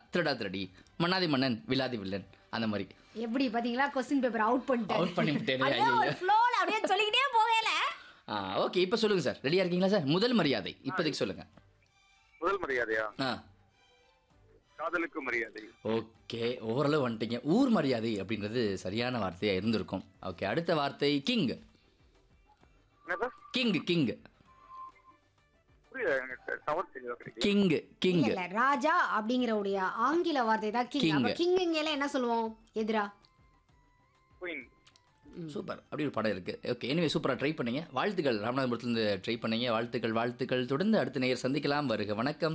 திருடா திருடி மன்னாதி மன்னன் விலாதி வில்லன் அந்த மாதிரி எப்படி பாத்தீங்களா கொஸ்டின் பேப்பர் அவுட் பண்ணிட்டேன் Out பண்ணி விட்டேனே, அப்படியே ஒரு ஐயையோ. ஃப்ளோல அப்படியே சொல்லிக்கிட்டே போகல ஆ ஓகே இப்போ சொல்லுங்க சார் ரெடியா இருக்கீங்களா சார் முதல் மரியாதை இப்போதைக்கு சொல்லுங்க முதல் மரியாதையா ஆ காதலுக்கு மரியாதை ஓகே ஓரளவு வந்துட்டீங்க ஊர் மரியாதை அப்படின்றது சரியான வார்த்தையா இருந்திருக்கும் ஓகே அடுத்த வார்த்தை கிங் என்னப்பா கிங் கிங் புரியல எனக்கு டவர் தெளிவா கிடைக்கும் கிங் கிங் இல்ல இல்ல ராஜா அப்படிங்கிற உடைய ஆங்கில வார்த்தை தான் கிங் King. அப்ப கிங்ங்கல என்ன சொல்லுவோம் எதிரா குயின் சூப்பர் அப்படி ஒரு படம் இருக்கு ஓகே எனிவே சூப்பராக ட்ரை பண்ணீங்க வாழ்த்துக்கள் ராமநாதபுரத்துலேருந்து ட்ரை பண்ணீங்க வாழ்த்துக்கள் வாழ்த்துக்கள் தொடர்ந்து அடுத்த நேயர் சந்திக்கலாம் வருக வணக்கம்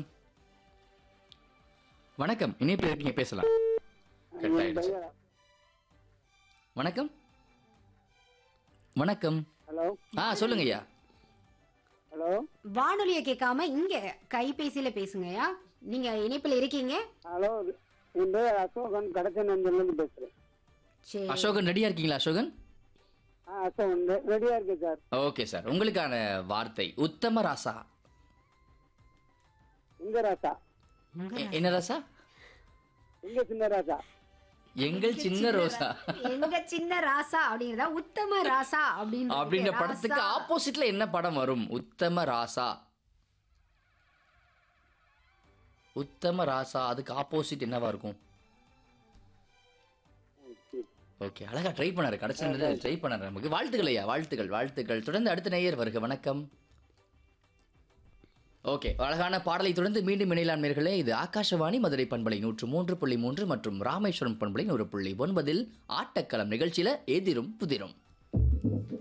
வணக்கம் இணைப்பில் இருக்கீங்க பேசலாம் கட் ஆயிடுச்சு வணக்கம் வணக்கம் ஹலோ ஆ சொல்லுங்க ஐயா ஹலோ வானொலியை கேட்காம இங்க கைபேசியில பேசுங்கயா நீங்க இணைப்புல இருக்கீங்க ஹலோ என் பேர் அசோகன் கடச்சநந்தன்லேருந்து பேசுகிறேன் சரி அசோகன் ரெடியா இருக்கீங்களா அசோகன் ஆ அசோகன் ரெடியாக இருக்கேன் சார் ஓகே சார் உங்களுக்கான வார்த்தை உத்தம ராசா எங்க ராசா எ- என்ன ராசா எங்க சின்ன ராசா எங்கள் சின்ன ரோசா எங்க சின்ன ராசா அப்படிங்கிறதா உத்தம ராசா அப்படின்னு அப்படின்ற படத்துக்கு ஆப்போசிட்ல என்ன படம் வரும் உத்தம ராசா உத்தம ராசா அதுக்கு ஆப்போசிட் என்னவா இருக்கும் ஓகே அழகா ட்ரை பண்ணாரு கடைசி ட்ரை பண்ணாரு நமக்கு வாழ்த்துக்கள் ஐயா வாழ்த்துக்கள் வாழ்த்துக்கள் தொடர்ந்து அடுத்த நேயர் வருக வணக்கம் ஓகே அழகான பாடலை தொடர்ந்து மீண்டும் இணையலாம் நேர்களே இது ஆகாஷவாணி மதுரை பண்பலை நூற்று மூன்று புள்ளி மூன்று மற்றும் ராமேஸ்வரம் பண்பலை நூறு புள்ளி ஒன்பதில் ஆட்டக்களம் நிகழ்ச்சியில எதிரும் புதிரும்